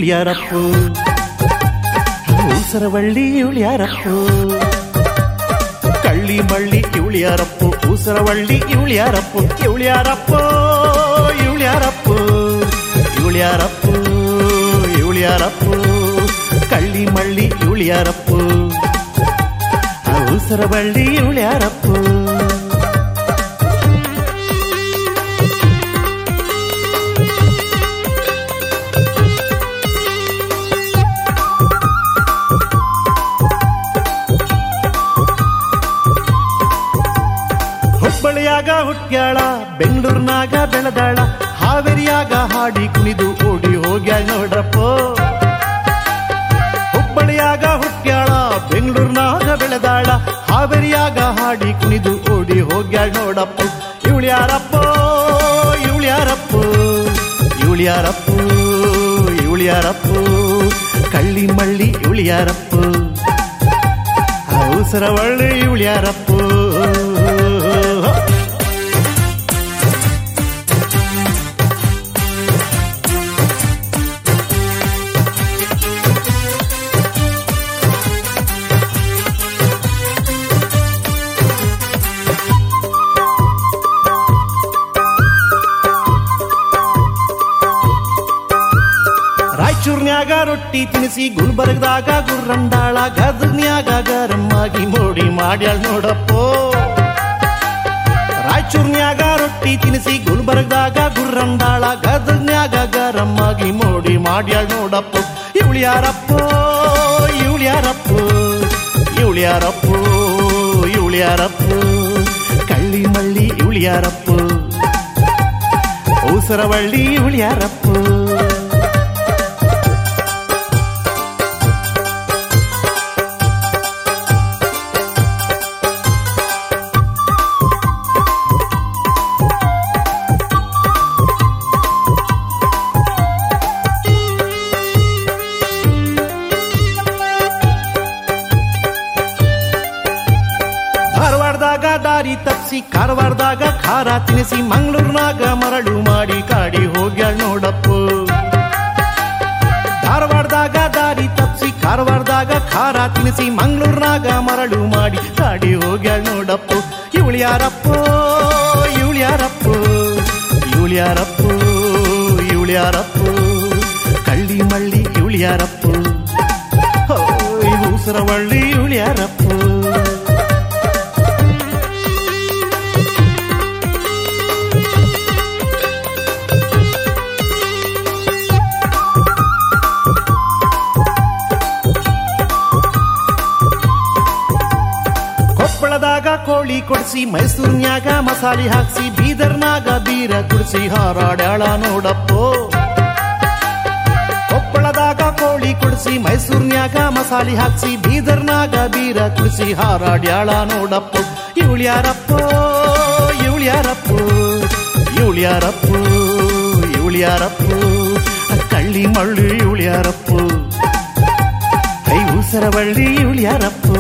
ಯಾರಪ್ಪು ಊಸರವಳ್ಳಿ ಇವಳು ಯಾರಪ್ಪು ಕಳ್ಳಿ ಮಳ್ಳಿ ಇವಳು ಯಾರಪ್ಪು ಊಸರವಳ್ಳಿ ಇವಳು ಯಾರಪ್ಪು ಇವಳು ಯಾರಪ್ಪೋ ಇವಳು ಯಾರಪ್ಪು ಇವಳು ಯಾರಪ್ಪು ಇವಳು ಯಾರಪ್ಪು ಕಳ್ಳಿ ಮಳ್ಳಿ ಇವಳು ಯಾರಪ್ಪು ಊಸರವಳ್ಳಿ ಇವಳು ಯಾರಪ್ಪು ಹುಬ್ಬಳ್ಳಿಯಾಗ ಹುಟ್ಟ್ಯಾಳ ಬೆಂಗಳೂರಿನಾಗ ಬೆಳೆದಾಳ ಹಾವೇರಿಯಾಗ ಹಾಡಿ ಕುಣಿದು ಓಡಿ ಹೋಗ್ಯಾಳ ನೋಡ್ರಪ್ಪೋ ಹುಬ್ಬಳ್ಳಿಯಾಗ ಹುಟ್ಟ್ಯಾಳ ಬೆಂಗಳೂರಿನಾಗ ಬೆಳೆದಾಳ ಹಾವೇರಿಯಾಗ ಹಾಡಿ ಕುಣಿದು ಓಡಿ ಹೋಗ್ಯಾಳ ನೋಡಪ್ಪ ಇವಳು ಯಾರಪ್ಪೋ ಇವಳು ಯಾರಪ್ಪೋ ಇವಳು ಯಾರಪ್ಪೋ ಇವಳು ಯಾರಪ್ಪೋ ಕಳ್ಳಿ ಮಳ್ಳಿ ಇವಳು ಯಾರಪ್ಪೋ ಅವಸರವಳ್ಳಿ ಇವಳು ಯಾರಪ್ಪೋ ರಾಯಚೂರ್ನ್ಯಾಗ ರೊಟ್ಟಿ ತಿನಿಸಿ ಗುಲ್ಬರ್ಗದಾಗ ಗುರ್ರಂಡಾಳ ಗದಗ್ನ್ಯಾಗ ಗರಮ್ಮಾಗಿ ಮೋಡಿ ಮಾಡ್ಯಾಳ ನೋಡಪ್ಪೋ ರಾಯಚೂರ್ನ್ಯಾಗ ರೊಟ್ಟಿ ತಿನಿಸಿ ಗುಲ್ಬರ್ಗದಾಗ ಗುರ್ರಂಡಾಳ ಗದಗ್ನ್ಯಾಗ ಗರಮ್ಮಾಗಿ ಮೋಡಿ ಮಾಡ್ಯಾಳ ನೋಡಪ್ಪೋ ಇವಳು ಯಾರಪ್ಪೋ ಇವಳು ಯಾರಪ್ಪೋ ಇವಳು ಯಾರಪ್ಪೋ ಇವಳು ಯಾರಪ್ಪೋ ಕಳ್ಳಿ ಮಳ್ಳಿ ಇವಳು ಯಾರಪ್ಪೋ ಊಸರವಳ್ಳಿ ಇವಳು ಯಾರಪ್ಪೋ ಧಾರವಾಡದಾಗ ದಾರಿ ತಪ್ಸಿ ಕಾರವಾರದಾಗ ಖಾರ ತಿನಿಸಿ ಮಂಗಳೂರಿನಾಗ ಮರಳು ಮಾಡಿ ಕಾಡಿ ಹೋಗ್ಯಾಳ ನೋಡಪ್ಪು ಧಾರವಾಡದಾಗ ದಾರಿ ತಪ್ಸಿ ಕಾರವಾರದಾಗ ಖಾರ ತಿನಿಸಿ ಮಂಗಳೂರಿನಾಗ ಮರಳು ಮಾಡಿ ಕಾಡಿ ಹೋಗ್ಯಾಳ ನೋಡಪ್ಪು ಇವಳು ಯಾರಪ್ಪೋ ಇವಳು ಯಾರಪ್ಪೋ ಇವಳು ಯಾರಪ್ಪೋ ಇವಳು ಯಾರಪ್ಪೋ ಕಳ್ಳಿ ಮಳ್ಳಿ ಇವಳು ಯಾರಪ್ಪೋ ಊಸರವಳ್ಳಿ ಇವಳು ಯಾರಪ್ಪೋ ಕೊಪ್ಪಳದಾಗ ಕೋಳಿ ಕೊಡಿಸಿ ಮೈಸೂರಿನ್ಯಾಗ ಮಸಾಲೆ ಹಾಕ್ಸಿ ಬೀದರ್ನಾಗ ಬೀರ ಕುಡಿಸಿ ಹಾರಾಡ್ಯಾಳ ನೋಡಪ್ಪೋ ಕೊಪ್ಪಳದಾಗ ಕೋಳಿ ಕೊಡಿಸಿ ಮೈಸೂರಿನ್ಯಾಗ ಮಸಾಲೆ ಹಾಕ್ಸಿ ಬೀದರ್ನಾಗ ಬೀರ ಕುಡಿಸಿ ಹಾರಾಡ್ಯಾಳ ನೋಡಪ್ಪೋ ಇವಳು ಯಾರಪ್ಪೋ ಇವಳು ಯಾರಪ್ಪೋ ಇವಳು ಯಾರಪ್ಪೋ ಇವಳು ಯಾರಪ್ಪೋ ಕಳ್ಳಿ ಮಳ್ಳಿ ಇವಳು ಯಾರಪ್ಪೋ ಕೈ ಊಸರವಳ್ಳಿ ಇವಳು ಯಾರಪ್ಪೋ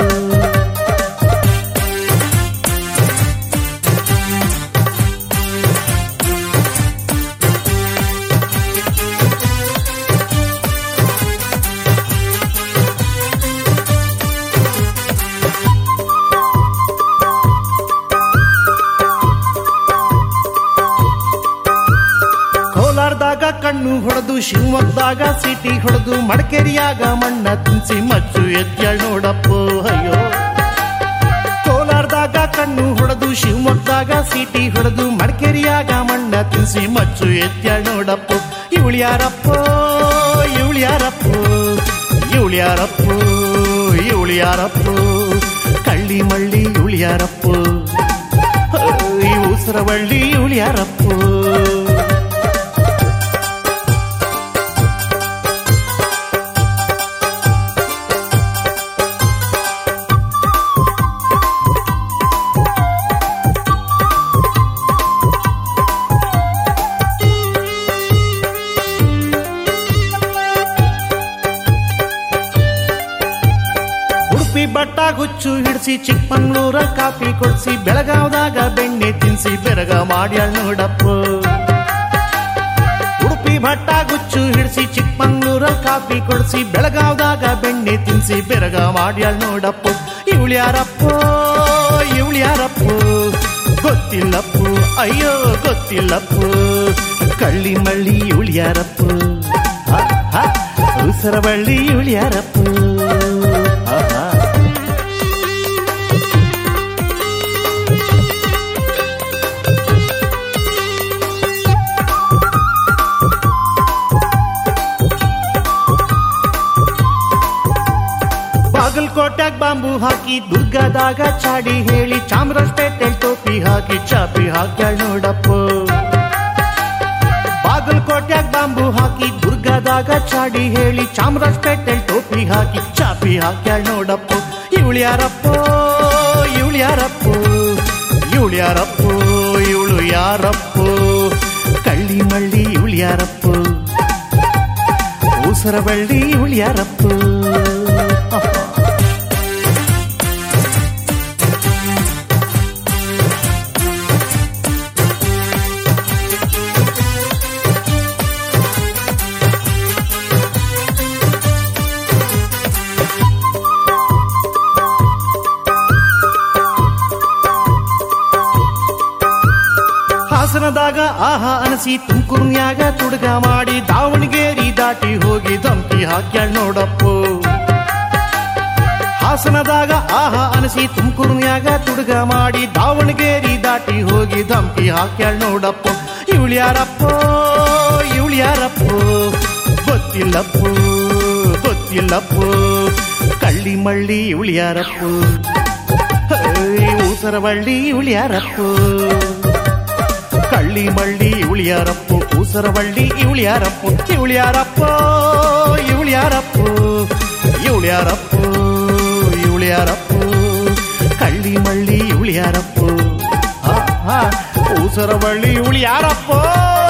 ಕೋಲಾರದಾಗ ಕಣ್ಣು ಹೊಡೆದು ಶಿವಮೊಗ್ಗದಾಗ ಸಿಟಿ ಹೊಡೆದು ಮಡಿಕೇರಿಯಾಗ ಮಣ್ಣ ತಿನ್ಸಿ ಮಚ್ಚು ಎತ್ಯಾಳ್ ನೋಡಪ್ಪೋ ಅಯ್ಯೋ ಕೋಲಾರದಾಗ ಕಣ್ಣು ಹೊಡೆದು ಶಿವಮೊಗ್ಗದಾಗ ಸಿಟಿ ಹೊಡೆದು ಮಡಿಕೇರಿಯಾಗ ಮಣ್ಣ ತಿನ್ಸಿ ಮಚ್ಚು ಎತ್ಯಾಳ್ ನೋಡಪ್ಪೋ ಇವಳು ಯಾರಪ್ಪೋ ಇವಳು ಯಾರಪ್ಪೋ ಇವಳು ಯಾರಪ್ಪೋ ಇವಳು ಯಾರಪ್ಪೋ ಕಳ್ಳಿ ಮಳ್ಳಿ ಇವಳು ಯಾರಪ್ಪೋ ಈ ಉಸರವಳ್ಳಿ ಇವಳು ಯಾರಪ್ಪೋ ಉಡುಪಿ ಬಟ್ಟ ಗುಚ್ಚು ಹಿಡಿಸಿ ಚಿಕ್ಕಮಂಗ್ಳೂರ ಕಾಫಿ ಕೊಡ್ಸಿ ಬೆಳಗಾವದಾಗ ಬೆಣ್ಣೆ ತಿನ್ಸಿ ಬೆರಗ ಮಾಡ್ಯಾಳ ನೋಡಪ್ಪ ಉಡುಪಿ ಬಟ್ಟ ಗುಚ್ಚು ಹಿಡಿಸಿ ಚಿಕ್ಕಮಂಗ್ಳೂರ ಕಾಫಿ ಕೊಡಿಸಿ ಬೆಳಗಾವ್ದಾಗ ಬೆಣ್ಣೆ ತಿನ್ಸಿ ಬೆರಗ ಮಾಡ್ಯಾಳ್ ನೋಡಪ್ಪ ಇವಳ್ಯಾರಪ್ಪೋ ಇವಳ್ಯಾರಪ್ಪೋ ಗೊತ್ತಿಲ್ಲಪ್ಪು ಅಯ್ಯೋ ಗೊತ್ತಿಲ್ಲಪ್ಪು ಕಳ್ಳಿ ಮಳ್ಳಿ ಇವಳ್ಯಾರಪ್ಪು ಉಸರಬಳ್ಳಿ ಇವಳ್ಯಾರಪ್ಪು ಆಹಾ ಬಾಗಲಕೋಟ್ಯಾಗ ಬಾಂಬು ಹಾಕಿ ದುರ್ಗದಾಗ ಚಾಡಿ ಹೇಳಿ ಚಾಮರಾಜಪೇಟೆ ಟೋಪಿ ಹಾಕಿ ಚಾಪಿ ಹಾಕ್ಯಾಳ ನೋಡಪ್ಪ ಬಾಗಲಕೋಟ್ಯಾಗ ಬಾಂಬು ಹಾಕಿ ದುರ್ಗದಾಗ ಚಾಡಿ ಹೇಳಿ ಚಾಮರಾಜಪೇಟೆ ಟೋಪಿ ಹಾಕಿ ಚಾಪಿ ಹಾಕ್ಯಾಳ ನೋಡಪ್ಪ ಇವಳ್ಯಾರಪ್ಪೋ ಇವಳ್ಯಾರಪ್ಪೋ ಇವಳ್ಯಾರಪ್ಪೋ ಇವಳು ಯಾರಪ್ಪೋ ಕಳ್ಳಿ ಮಳ್ಳಿ ಇವಳ್ಯಾರಪ್ಪೋ ಊಸರ ಬಳ್ಳಿ ಇವಳ್ಯಾರಪ್ಪೋ ಹಾಸನದಾಗ ಆಹಾ ಅನಸಿ ತುಮಕೂರ್ನ್ಯಾಗ ತುಡುಗ ಮಾಡಿ ದಾವಣಗೆರೆ ದಾಟಿ ಹೋಗಿ ಧಮ್ಕಿ ಹಾಕ್ಯಾಳ ನೋಡಪ್ಪ ಹಾಸನದಾಗ ಆಹಾ ಅನಸಿ ತುಮಕೂರ್ನ್ಯಾಗ ತುಡುಗ ಮಾಡಿ ದಾವಣಗೆರೆ ದಾಟಿ ಹೋಗಿ ಧಮ್ಕಿ ಹಾಕ್ಯಾಳ ನೋಡಪ್ಪ ಇವಳ್ಯಾರಪ್ಪೋ ಇವಳ್ಯಾರಪ್ಪೋ ಗೊತ್ತಿಲ್ಲಪ್ಪೋ ಗೊತ್ತಿಲ್ಲಪ್ಪೋ ಕಳ್ಳಿ ಮಳ್ಳಿ ಇವಳ್ಯಾರಪ್ಪೋ ಊಸರವಳ್ಳಿ ಇವಳ್ಯಾರಪ್ಪೋ ಕಳ್ಳಿ ಮಳ್ಳಿ ಇವಳ್ಯಾರಪ್ಪು ಊಸರವಳ್ಳಿ ಇವಳ್ಯಾರಪ್ಪು ಇವಳ್ಯಾರಪ್ಪೋ ಇವಳ್ಯಾರಪ್ಪು ಇವಳ್ಯಾರಪ್ಪು ಇವಳ್ಯಾರಪ್ಪು ಕಳ್ಳಿ ಮಳ್ಳಿ ಇವಳ್ಯಾರಪ್ಪು ಊಸರವಳ್ಳಿ ಇವಳ್ಯಾರಪ್ಪೋ